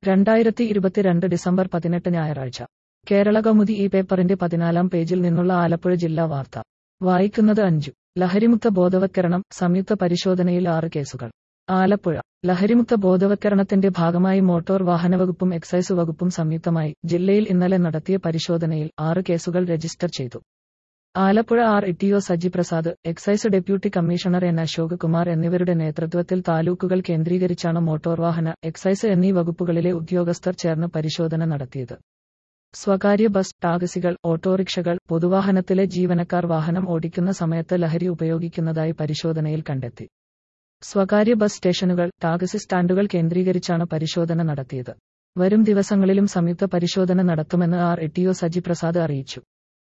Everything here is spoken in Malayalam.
രണ്ടായിരത്തി ഇരുപത്തിരണ്ട് ഡിസംബർ പതിനെട്ട് ഞായറാഴ്ച കേരള കൗമുദി ഈ പേപ്പറിന്റെ പതിനാലാം പേജിൽ നിന്നുള്ള ആലപ്പുഴ ജില്ലാ വാർത്ത വായിക്കുന്നത് അഞ്ചു ലഹരിമുക്ത ബോധവത്കരണം സംയുക്ത പരിശോധനയിൽ ആറ് കേസുകൾ ആലപ്പുഴ ലഹരിമുക്ത ബോധവത്കരണത്തിന്റെ ഭാഗമായി മോട്ടോർ വാഹനവകുപ്പും എക്സൈസ് വകുപ്പും സംയുക്തമായി ജില്ലയിൽ ഇന്നലെ നടത്തിയ പരിശോധനയിൽ ആറ് കേസുകൾ രജിസ്റ്റർ ചെയ്തു ആലപ്പുഴ ആർ ഇട്ടിഒ Saji Prasad excise deputy commissioner N Ashok Kumar എന്നിവരുടെ നേതൃത്വത്തിൽ താലൂക്കുകൾ കേന്ദ്രീകരിച്ചാണ് മോട്ടോർ വാഹന എക്സൈസ് എന്നീ വകുപ്പുകളിലെ ഉദ്യോഗസ്ഥർ ചേർന്ന് പരിശോധന നടത്തിയത് സ്വകാര്യ ബസ് ടാക്സികൾ ഓട്ടോറിക്ഷകൾ പൊതുവാഹനത്തിലെ ജീവനക്കാർ വാഹനം ഓടിക്കുന്ന സമയത്ത് ലഹരി ഉപയോഗിക്കുന്നതായി പരിശോധനയിൽ കണ്ടെത്തി സ്വകാര്യ ബസ് സ്റ്റേഷനുകൾ ടാക്സി സ്റ്റാൻഡുകൾ കേന്ദ്രീകരിച്ചാണ് പരിശോധന നടത്തിയത് വരും ദിവസങ്ങളിലും സംയുക്ത പരിശോധന നടത്തുമെന്ന് ആർ ഇട്ടിഒ സജി പ്രസാദ് അറിയിച്ചു